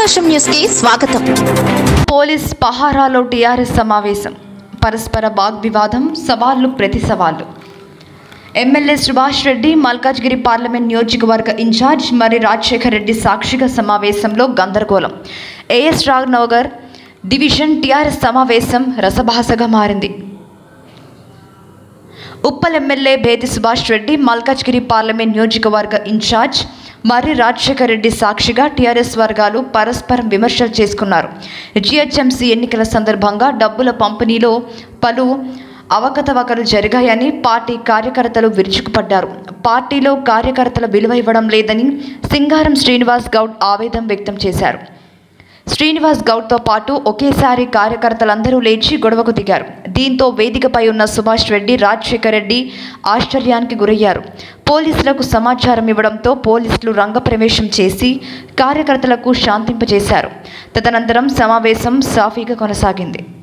రాష్ట్రం న్యూస్ కి స్వాగతం పోలీస్ పహారాలో టీఆర్ఎస్ సమావేశం పరస్పర వాగ్వివాదం సవాళ్లు ప్రతి సవాళ్లు ఎమ్మెల్యే సుభాష్ రెడ్డి మల్కాజ్గిరి పార్లమెంట్ నియోజకవర్గ ఇన్ఛార్జ్ మరి రాజశేఖర్ రెడ్డి సాక్షిగా సమావేశంలో గందరగోళం ఏఎస్ రాఘనగర్ డివిజన్ టీఆర్ఎస్ సమావేశం రసభాసగా మారింది ఉప్పల్ ఎమ్మెల్యే బేది సుభాష్ రెడ్డి మల్కాజ్గిరి పార్లమెంట్ నియోజకవర్గ ఇన్ఛార్జ్ మర్రి రాజశేఖర్ రెడ్డి సాక్షిగా టీఆర్ఎస్ వర్గాలు పరస్పరం విమర్శలు చేసుకున్నారు జిహెచ్ఎంసీ ఎన్నికల సందర్భంగా డబ్బుల పంపిణీలో పలు అవకతవకలు జరిగాయని పార్టీ కార్యకర్తలు విరుచుకుపడ్డారు పార్టీలో కార్యకర్తల విలువ ఇవ్వడం లేదని సింగారం శ్రీనివాస్ గౌడ్ ఆవేదన వ్యక్తం చేశారు శ్రీనివాస్ గౌడ్తో పాటు ఒకేసారి కార్యకర్తలందరూ లేచి గొడవకు దిగారు దీంతో వేదికపై ఉన్న సుభాష్ రెడ్డి రాజశేఖర్ రెడ్డి ఆశ్చర్యానికి గురయ్యారు పోలీసులకు సమాచారం ఇవ్వడంతో పోలీసులు రంగప్రవేశం చేసి కార్యకర్తలకు శాంతింపజేశారు తదనంతరం సమావేశం సాఫీగా కొనసాగింది